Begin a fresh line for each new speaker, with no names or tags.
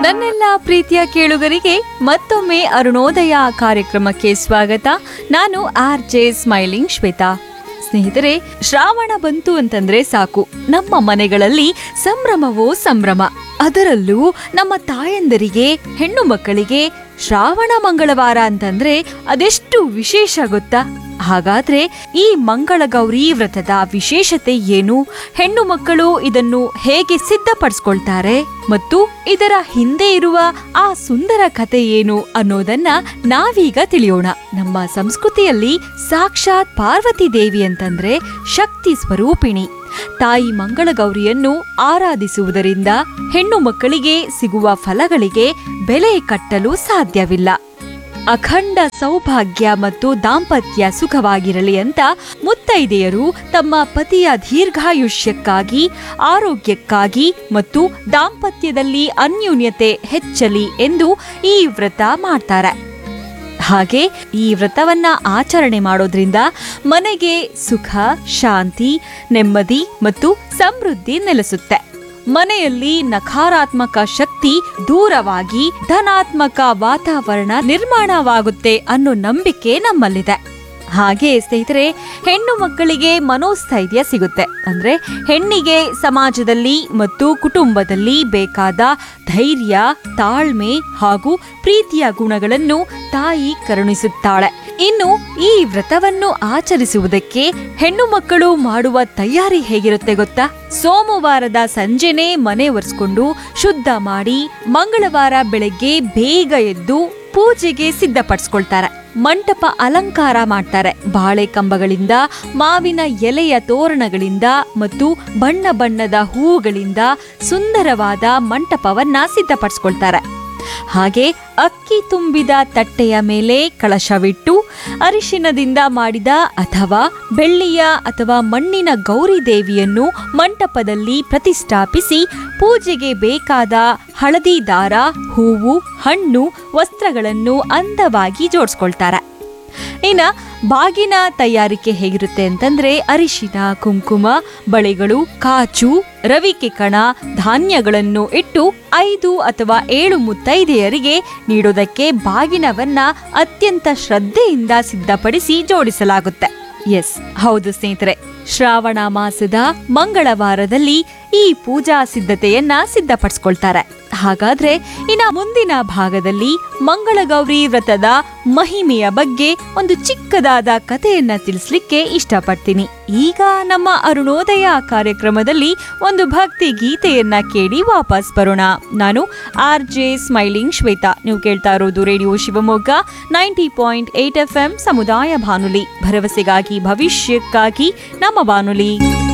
ನನ್ನೆಲ್ಲ ಪ್ರೀತಿಯ ಕೇಳುಗರಿಗೆ ಮತ್ತೊಮ್ಮೆ ಅರುಣೋದಯ ಕಾರ್ಯಕ್ರಮಕ್ಕೆ ಸ್ವಾಗತ ನಾನು ಆರ್ ಜೆ ಸ್ಮೈಲಿಂಗ್ ಶ್ವೇತಾ ಸ್ನೇಹಿತರೆ ಶ್ರಾವಣ ಬಂತು ಅಂತಂದ್ರೆ ಸಾಕು ನಮ್ಮ ಮನೆಗಳಲ್ಲಿ ಸಂಭ್ರಮವೋ ಸಂಭ್ರಮ ಅದರಲ್ಲೂ ನಮ್ಮ ತಾಯಂದರಿಗೆ ಹೆಣ್ಣು ಮಕ್ಕಳಿಗೆ ಶ್ರಾವಣ ಮಂಗಳವಾರ ಅಂತಂದ್ರೆ ಅದೆಷ್ಟು ವಿಶೇಷ ಗೊತ್ತಾ ಹಾಗಾದ್ರೆ ಈ ಮಂಗಳಗೌರಿ ವ್ರತದ ವಿಶೇಷತೆ ಏನು ಹೆಣ್ಣು ಮಕ್ಕಳು ಇದನ್ನು ಹೇಗೆ ಸಿದ್ಧಪಡಿಸ್ಕೊಳ್ತಾರೆ ಮತ್ತು ಇದರ ಹಿಂದೆ ಇರುವ ಆ ಸುಂದರ ಕಥೆ ಏನು ಅನ್ನೋದನ್ನ ನಾವೀಗ ತಿಳಿಯೋಣ ನಮ್ಮ ಸಂಸ್ಕೃತಿಯಲ್ಲಿ ಸಾಕ್ಷಾತ್ ಪಾರ್ವತಿ ದೇವಿ ಅಂತಂದ್ರೆ ಶಕ್ತಿ ಸ್ವರೂಪಿಣಿ ತಾಯಿ ಮಂಗಳಗೌರಿಯನ್ನು ಆರಾಧಿಸುವುದರಿಂದ ಹೆಣ್ಣು ಮಕ್ಕಳಿಗೆ ಸಿಗುವ ಫಲಗಳಿಗೆ ಬೆಲೆ ಕಟ್ಟಲು ಸಾಧ್ಯವಿಲ್ಲ ಅಖಂಡ ಸೌಭಾಗ್ಯ ಮತ್ತು ದಾಂಪತ್ಯ ಸುಖವಾಗಿರಲಿ ಅಂತ ಮುತ್ತೈದೆಯರು ತಮ್ಮ ಪತಿಯ ದೀರ್ಘಾಯುಷ್ಯಕ್ಕಾಗಿ ಆರೋಗ್ಯಕ್ಕಾಗಿ ಮತ್ತು ದಾಂಪತ್ಯದಲ್ಲಿ ಅನ್ಯೂನ್ಯತೆ ಹೆಚ್ಚಲಿ ಎಂದು ಈ ವ್ರತ ಮಾಡ್ತಾರೆ ಹಾಗೆ ಈ ವ್ರತವನ್ನ ಆಚರಣೆ ಮಾಡೋದ್ರಿಂದ ಮನೆಗೆ ಸುಖ ಶಾಂತಿ ನೆಮ್ಮದಿ ಮತ್ತು ಸಮೃದ್ಧಿ ನೆಲೆಸುತ್ತೆ ಮನೆಯಲ್ಲಿ ನಕಾರಾತ್ಮಕ ಶಕ್ತಿ ದೂರವಾಗಿ ಧನಾತ್ಮಕ ವಾತಾವರಣ ನಿರ್ಮಾಣವಾಗುತ್ತೆ ಅನ್ನೋ ನಂಬಿಕೆ ನಮ್ಮಲ್ಲಿದೆ ಹಾಗೆ ಸ್ನೇಹಿತರೆ ಹೆಣ್ಣು ಮಕ್ಕಳಿಗೆ ಮನೋಸ್ಥೈರ್ಯ ಸಿಗುತ್ತೆ ಅಂದ್ರೆ ಹೆಣ್ಣಿಗೆ ಸಮಾಜದಲ್ಲಿ ಮತ್ತು ಕುಟುಂಬದಲ್ಲಿ ಬೇಕಾದ ಧೈರ್ಯ ತಾಳ್ಮೆ ಹಾಗೂ ಪ್ರೀತಿಯ ಗುಣಗಳನ್ನು ತಾಯಿ ಕರುಣಿಸುತ್ತಾಳೆ ಇನ್ನು ಈ ವ್ರತವನ್ನು ಆಚರಿಸುವುದಕ್ಕೆ ಹೆಣ್ಣು ಮಕ್ಕಳು ಮಾಡುವ ತಯಾರಿ ಹೇಗಿರುತ್ತೆ ಗೊತ್ತಾ ಸೋಮವಾರದ ಸಂಜೆನೆ ಮನೆ ಒರೆಸ್ಕೊಂಡು ಶುದ್ಧ ಮಾಡಿ ಮಂಗಳವಾರ ಬೆಳಗ್ಗೆ ಬೇಗ ಎದ್ದು ಪೂಜೆಗೆ ಸಿದ್ಧಪಡಿಸ್ಕೊಳ್ತಾರೆ ಮಂಟಪ ಅಲಂಕಾರ ಮಾಡ್ತಾರೆ ಬಾಳೆ ಕಂಬಗಳಿಂದ ಮಾವಿನ ಎಲೆಯ ತೋರಣಗಳಿಂದ ಮತ್ತು ಬಣ್ಣ ಬಣ್ಣದ ಹೂವುಗಳಿಂದ ಸುಂದರವಾದ ಮಂಟಪವನ್ನ ಸಿದ್ಧಪಡಿಸ್ಕೊಳ್ತಾರೆ ಹಾಗೆ ಅಕ್ಕಿ ತುಂಬಿದ ತಟ್ಟೆಯ ಮೇಲೆ ಕಳಶವಿಟ್ಟು ಅರಿಶಿನದಿಂದ ಮಾಡಿದ ಅಥವಾ ಬೆಳ್ಳಿಯ ಅಥವಾ ಮಣ್ಣಿನ ಗೌರಿ ದೇವಿಯನ್ನು ಮಂಟಪದಲ್ಲಿ ಪ್ರತಿಷ್ಠಾಪಿಸಿ ಪೂಜೆಗೆ ಬೇಕಾದ ಹಳದಿ ದಾರ ಹೂವು ಹಣ್ಣು ವಸ್ತ್ರಗಳನ್ನು ಅಂದವಾಗಿ ಜೋಡಿಸ್ಕೊಳ್ತಾರೆ ಇನ್ನ ಬಾಗಿನ ತಯಾರಿಕೆ ಹೇಗಿರುತ್ತೆ ಅಂತಂದ್ರೆ ಅರಿಶಿನ ಕುಂಕುಮ ಬಳೆಗಳು ಕಾಚು ರವಿಕೆ ಕಣ ಧಾನ್ಯಗಳನ್ನು ಇಟ್ಟು ಐದು ಅಥವಾ ಏಳು ಮುತ್ತೈದೆಯರಿಗೆ ನೀಡೋದಕ್ಕೆ ಬಾಗಿನವನ್ನ ಅತ್ಯಂತ ಶ್ರದ್ಧೆಯಿಂದ ಸಿದ್ಧಪಡಿಸಿ ಜೋಡಿಸಲಾಗುತ್ತೆ ಎಸ್ ಹೌದು ಸ್ನೇಹಿತರೆ ಶ್ರಾವಣ ಮಾಸದ ಮಂಗಳವಾರದಲ್ಲಿ ಈ ಪೂಜಾ ಸಿದ್ಧತೆಯನ್ನ ಸಿದ್ಧಪಡಿಸ್ಕೊಳ್ತಾರೆ ಹಾಗಾದ್ರೆ ಇನ್ನ ಮುಂದಿನ ಭಾಗದಲ್ಲಿ ಮಂಗಳಗೌರಿ ವ್ರತದ ಮಹಿಮೆಯ ಬಗ್ಗೆ ಒಂದು ಚಿಕ್ಕದಾದ ಕಥೆಯನ್ನ ತಿಳಿಸ್ಲಿಕ್ಕೆ ಇಷ್ಟಪಡ್ತೀನಿ ಈಗ ನಮ್ಮ ಅರುಣೋದಯ ಕಾರ್ಯಕ್ರಮದಲ್ಲಿ ಒಂದು ಭಕ್ತಿ ಗೀತೆಯನ್ನ ಕೇಳಿ ವಾಪಸ್ ಬರೋಣ ನಾನು ಆರ್ ಜೆ ಸ್ಮೈಲಿಂಗ್ ಶ್ವೇತಾ ನೀವು ಕೇಳ್ತಾ ಇರೋದು radio Shivamogga ninety point eight F M ಸಮುದಾಯ ಬಾನುಲಿ ಭರವಸೆಗಾಗಿ ಭವಿಷ್ಯಕ್ಕಾಗಿ ನಮ್ಮ ಬಾನುಲಿ